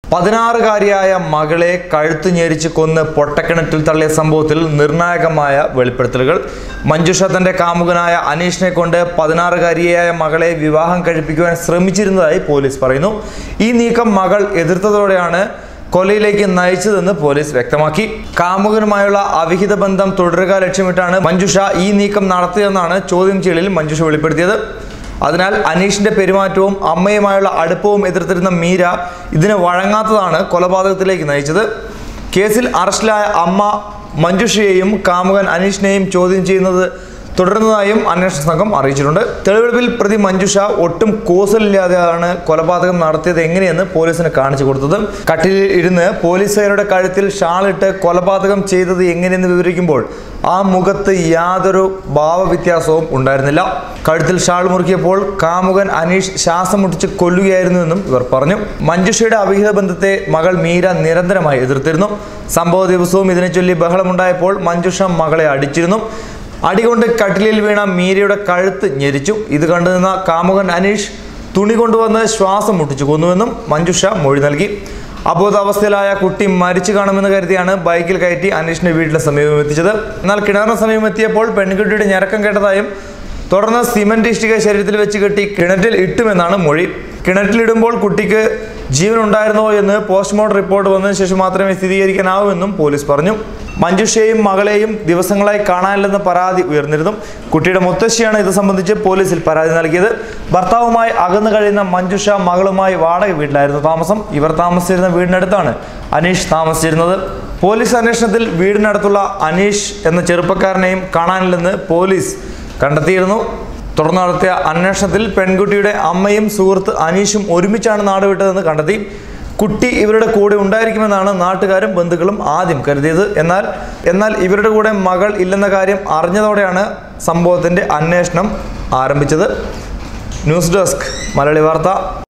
പതിനാറുകാരിയായ മകളെ കഴുത്തു ഞെരിച്ച് കൊന്ന് പൊട്ടക്കിണറ്റിൽ തള്ളിയ സംഭവത്തിൽ നിർണായകമായ വെളിപ്പെടുത്തലുകൾ മഞ്ജുഷ തന്റെ കാമുകനായ അനീഷിനെ കൊണ്ട് പതിനാറുകാരിയായ മകളെ വിവാഹം കഴിപ്പിക്കുവാൻ ശ്രമിച്ചിരുന്നതായി പോലീസ് പറയുന്നു ഈ നീക്കം മകൾ എതിർത്തതോടെയാണ് കൊലയിലേക്ക് നയിച്ചതെന്ന് പോലീസ് വ്യക്തമാക്കി കാമുകനുമായുള്ള അവിഹിത ബന്ധം തുടരുക ലക്ഷ്യമിട്ടാണ് മഞ്ജുഷ ഈ നീക്കം നടത്തിയതെന്നാണ് ചോദ്യം ചെയ്യലിൽ മഞ്ജുഷ വെളിപ്പെടുത്തിയത് അതിനാൽ അനീഷിന്റെ പെരുമാറ്റവും അമ്മയുമായുള്ള അടുപ്പവും എതിർത്തിരുന്ന മീര ഇതിന് വഴങ്ങാത്തതാണ് കൊലപാതകത്തിലേക്ക് നയിച്ചത് കേസിൽ അറസ്റ്റിലായ അമ്മ മഞ്ജുഷയെയും കാമുകൻ അനീഷിനെയും ചോദ്യം ചെയ്യുന്നത് തുടരുന്നതായും അന്വേഷണ സംഘം അറിയിച്ചിട്ടുണ്ട് തെളിവെടുപ്പിൽ പ്രതി മഞ്ജുഷ ഒട്ടും കൂസലില്ലാതെയാണ് കൊലപാതകം നടത്തിയത് എങ്ങനെയെന്ന് പോലീസിന് കാണിച്ചു കൊടുത്തത് കട്ടിലിൽ ഇരുന്ന് പോലീസുകാരുടെ കഴുത്തിൽ ഷാളിട്ട് കൊലപാതകം ചെയ്തത് എങ്ങനെയെന്ന് വിവരിക്കുമ്പോൾ ആ മുഖത്ത് യാതൊരു ഭാവവ്യത്യാസവും ഉണ്ടായിരുന്നില്ല കഴുത്തിൽ ഷാൾ മുറുക്കിയപ്പോൾ കാമുകൻ അനീഷ് ശ്വാസം മുട്ടിച്ച് കൊല്ലുകയായിരുന്നുവെന്നും ഇവർ പറഞ്ഞു മഞ്ജുഷയുടെ അവിഹിത ബന്ധത്തെ മകൾ മീര നിരന്തരമായി എതിർത്തിരുന്നു സംഭവ ദിവസവും ഇതിനെ ചൊല്ലി ബഹളമുണ്ടായപ്പോൾ മഞ്ജുഷ മകളെ അടിച്ചിരുന്നു അടികൊണ്ട് കട്ടിലിൽ വീണ മീരയുടെ കഴുത്ത് ഞെരിച്ചു ഇത് കണ്ടുനിന്ന കാമുകൻ അനീഷ് തുണി കൊണ്ടുവന്ന് ശ്വാസം മുട്ടിച്ചു കൊന്നുവെന്നും മഞ്ജുഷ മൊഴി നൽകി അബോധാവസ്ഥയിലായ കുട്ടി മരിച്ചു കാണുമെന്ന് കരുതിയാണ് ബൈക്കിൽ കയറ്റി അനീഷിന്റെ വീട്ടിലെ സമീപം എത്തിച്ചത് എന്നാൽ കിണറിന് സമീപം എത്തിയപ്പോൾ പെൺകുട്ടിയുടെ ഞരക്കം കേട്ടതായും തുടർന്ന് സിമന്റ് ഇഷ്ടിക ശരീരത്തിൽ വെച്ച് കെട്ടി കിണറ്റിൽ ഇട്ടുമെന്നാണ് മൊഴി കിണറ്റിലിടുമ്പോൾ കുട്ടിക്ക് ജീവൻ ഉണ്ടായിരുന്നോ എന്ന് പോസ്റ്റ്മോർട്ടം റിപ്പോർട്ട് വന്നതിന് ശേഷം മാത്രമേ സ്ഥിരീകരിക്കാനാവൂ എന്നും പോലീസ് പറഞ്ഞു മഞ്ജുഷയെയും മകളെയും ദിവസങ്ങളായി കാണാനില്ലെന്ന് പരാതി ഉയർന്നിരുന്നു കുട്ടിയുടെ മുത്തശ്ശിയാണ് ഇത് സംബന്ധിച്ച് പോലീസിൽ പരാതി നൽകിയത് ഭർത്താവുമായി അകന്നു കഴിയുന്ന മഞ്ജുഷ മകളുമായി വാടക വീട്ടിലായിരുന്നു താമസം ഇവർ താമസിച്ചിരുന്ന വീടിനടുത്താണ് അനീഷ് താമസിച്ചിരുന്നത് പോലീസ് അന്വേഷണത്തിൽ വീടിനടുത്തുള്ള അനീഷ് എന്ന ചെറുപ്പക്കാരനെയും കാണാനില്ലെന്ന് പോലീസ് കണ്ടെത്തിയിരുന്നു തുടർന്ന് നടത്തിയ അന്വേഷണത്തിൽ പെൺകുട്ടിയുടെ അമ്മയും സുഹൃത്ത് അനീഷും ഒരുമിച്ചാണ് നാട് വിട്ടതെന്ന് കണ്ടെത്തി കുട്ടി ഇവരുടെ കൂടെ ഉണ്ടായിരിക്കുമെന്നാണ് നാട്ടുകാരും ബന്ധുക്കളും ആദ്യം കരുതിയത് എന്നാൽ എന്നാൽ ഇവരുടെ കൂടെ മകൾ ഇല്ലെന്ന കാര്യം അറിഞ്ഞതോടെയാണ് സംഭവത്തിന്റെ അന്വേഷണം ആരംഭിച്ചത് ന്യൂസ് ഡെസ്ക് മലയാളി വാർത്ത